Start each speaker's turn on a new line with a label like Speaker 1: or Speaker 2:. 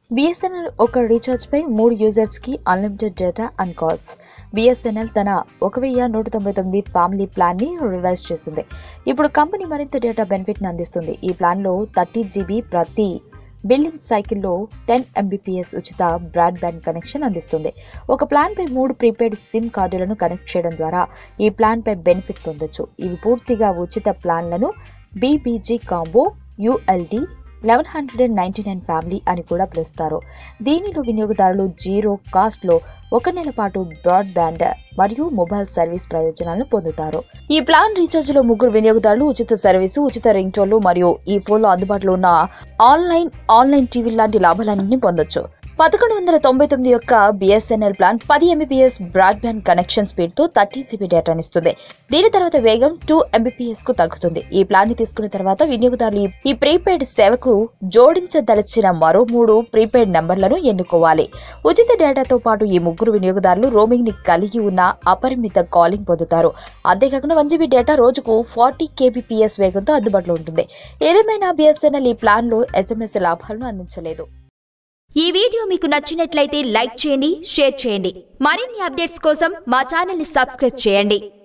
Speaker 1: BSNL ఒక recharge పై మూడు users కి unlimited data and calls BSNL తన ఒక వెయ్యి నూట తొంభై తొమ్మిది ఫ్యామిలీ ప్లాన్ ని రివైజ్ చేసింది ఇప్పుడు కంపెనీ మరింత డేటా బెనిఫిట్ ని అందిస్తుంది ఈ ప్లాన్ లో థర్టీ జీబీ ప్రతి బిల్లింగ్ సైకిల్లో టెన్ ఎంబీపీఎస్ ఉచిత బ్రాడ్బ్యాండ్ కనెక్షన్ అందిస్తుంది ఒక ప్లాన్ పై మూడు ప్రీపెయిడ్ సిమ్ కార్డులను కనెక్ట్ చేయడం ద్వారా ఈ ప్లాన్ పై బెనిఫిట్ పొందొచ్చు ఇవి పూర్తిగా ఉచిత ప్లాన్లను BBG combo ULD eleven hundred and ninety nine family అని కూడా పిలుస్తారు దీనిలో వినియోగదారులు జీరో కాస్ట్లో ఒక నెల పాటు బ్రాడ్బ్యాండ్ మరియు మొబైల్ సర్వీస్ ప్రయోజనాలను పొందుతారు ఈ ప్లాన్ రీఛార్జ్ లో ముగ్గురు వినియోగదారులు ఉచిత సర్వీసు ఉచిత రింగ్ టోన్లు మరియు ఈ ఫోన్లో అందుబాటులో ఉన్న ఆన్లైన్ ఆన్లైన్ టీవీ లాంటి లాభాలన్నింటినీ పొందొచ్చు పదకొండు వందల తొంభై తొమ్మిది యొక్క బిఎస్ఎన్ఎల్ ప్లాన్ పది ఎంబీపీఎస్ బ్రాడ్బ్యాండ్ కనెక్షన్ స్పీడ్ తో థర్టీ సిబి డేటానిస్తుంది దీని తర్వాత వేగం టూ ఎంబీపీఎస్ కు తగ్గుతుంది ఈ ప్లాన్ ని తీసుకున్న తర్వాత వినియోగదారులు ఈ- ఈ ప్రీపెయిడ్ సేవకు జోడించదలిచిన మరో మూడు ప్రీపెయిడ్ నంబర్లను ఎన్నుకోవాలి ఉచిత డేటాతో పాటు ఈ ముగ్గురు వినియోగదారులు రోమింగ్ ని కలిగి ఉన్న అపరిమిత కాలింగ్ పొందుతారు అంతేకాకుండా వన్ జీబీ డేటా రోజుకు ఫార్టీ కేబీపీఎస్ వేగంతో అందుబాటులో ఉంటుంది ఏదేమైనా బిఎస్ఎన్ఎల్ ఈ ప్లాన్ లో ఎస్ఎంఎస్ లాభాలను అందించలేదు
Speaker 2: ఈ వీడియో మీకు నచ్చినట్లయితే లైక్ చేయండి షేర్ చేయండి మరిన్ని అప్డేట్స్ కోసం మా ఛానల్ని సబ్స్క్రైబ్ చేయండి